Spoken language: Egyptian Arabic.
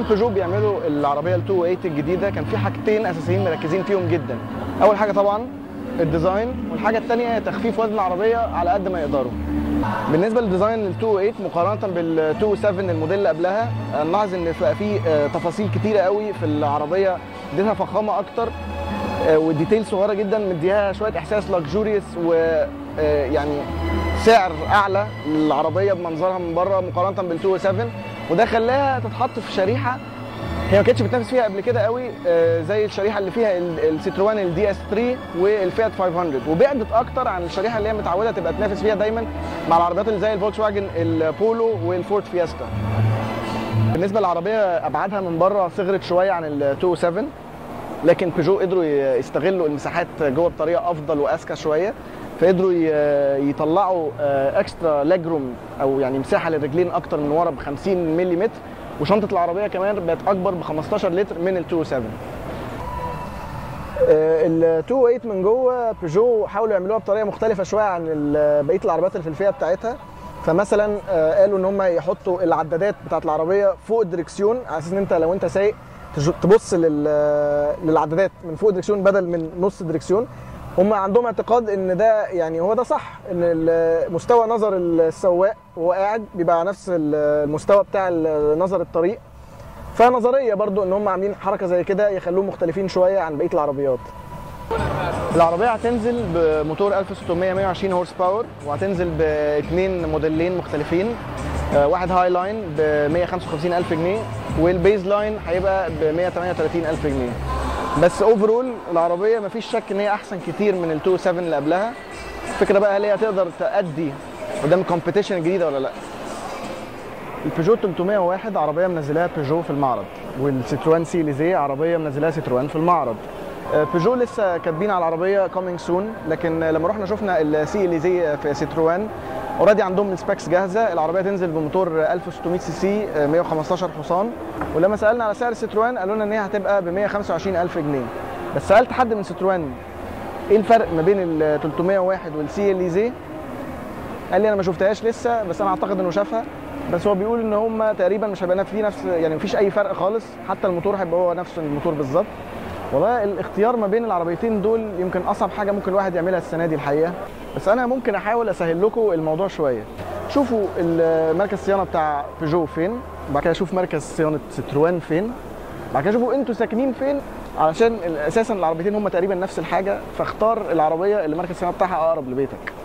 بيجو بيعملوا العربيه ال 208 الجديده كان في حاجتين اساسيين مركزين فيهم جدا اول حاجه طبعا الديزاين والحاجه الثانيه تخفيف وزن العربيه على قد ما يقدروا بالنسبه للديزاين ال 208 مقارنه بال 27 الموديل اللي قبلها نلاحظ ان بقى في آه، تفاصيل كتيره قوي في العربيه اديتها فخامه اكتر آه، والديتيل صغيره جدا مديها شويه احساس لكجوريوس و آه، يعني سعر اعلى للعربيه بمنظرها من بره مقارنه بال 207 وده خلاها تتحط في شريحه هي ما كانتش بتنافس فيها قبل كده قوي آه، زي الشريحه اللي فيها ال- السيتروان الدي اس 3 والفيات 500 وبعدت اكتر عن الشريحه اللي هي متعوده تبقى تنافس فيها دايما مع العربيات اللي زي الفولكس واجن البولو والفورد فيستا بالنسبه للعربيه ابعادها من بره صغرت شويه عن ال 207 لكن بيجو قدروا ي- يستغلوا المساحات جوه بطريقه افضل واذكى شويه فقدروا ي- يطلعوا اكسترا leg روم او يعني مساحه للرجلين اكتر من ورا ب 50 ملم وشنطه العربيه كمان بقت اكبر ب 15 لتر من ال 207 ال 208 من جوه بيجو حاولوا يعملوها بطريقه مختلفه شويه عن ال- بقيه العربيات اللي في الفئه بتاعتها فمثلا آه، قالوا ان هم يحطوا العدادات بتاعت العربيه فوق الدركسيون على اساس ان انت لو انت سايق تج- تبص لل- للعدادات من فوق الدركسيون بدل من نص الدركسيون هم عندهم اعتقاد ان ده يعني هو ده صح ان ال- مستوى نظر السواق وهو قاعد بيبقى على نفس المستوى بتاع ال- نظر الطريق فنظريه برضو ان هم عاملين حركه زي كده يخلوهم مختلفين شويه عن بقيه العربيات العربية هتنزل بموتور 1600 120 هورس باور وهتنزل باثنين موديلين مختلفين آه، واحد هاي لاين ب 155 ألف جنيه والبيز لاين هيبقى ب 138 ألف جنيه بس اوفرول العربية مفيش شك ان هي احسن كتير من ال 27 اللي قبلها الفكرة بقى هل هي هتقدر تأدي قدام الكومبيتيشن الجديدة ولا لا البيجو 301 عربيه منزلاها بيجو في المعرض والسيتروان سي ليزيه عربيه منزلاها سيتروان في المعرض آه، بيجو لسه كاتبين على العربيه كومينج سون لكن لما رحنا شفنا السي ليزيه في سيتروان اوريدي عندهم السبيكس جاهزه العربيه تنزل بموتور 1600 سي سي آه، 115 حصان ولما سالنا على سعر السيتروان قالوا لنا ان هي هتبقى ب 125 الف جنيه بس سالت حد من سيتروان ايه الفرق ما بين ال 301 والسي ليزيه قال لي انا ما شفتهاش لسه بس انا اعتقد انه شافها بس هو بيقول ان هم تقريبا مش هيبقى في نفس يعني مفيش اي فرق خالص حتى الموتور هيبقى هو نفس الموتور بالظبط والله الاختيار ما بين العربيتين دول يمكن اصعب حاجه ممكن الواحد يعملها السنه دي الحقيقه بس انا ممكن احاول اسهل لكم الموضوع شويه شوفوا مركز الصيانه بتاع بيجو فين بعد كده شوف مركز صيانه ستروان فين بعد كده شوفوا انتوا ساكنين فين علشان اساسا العربيتين هم تقريبا نفس الحاجه فاختار العربيه اللي مركز الصيانه بتاعها اقرب لبيتك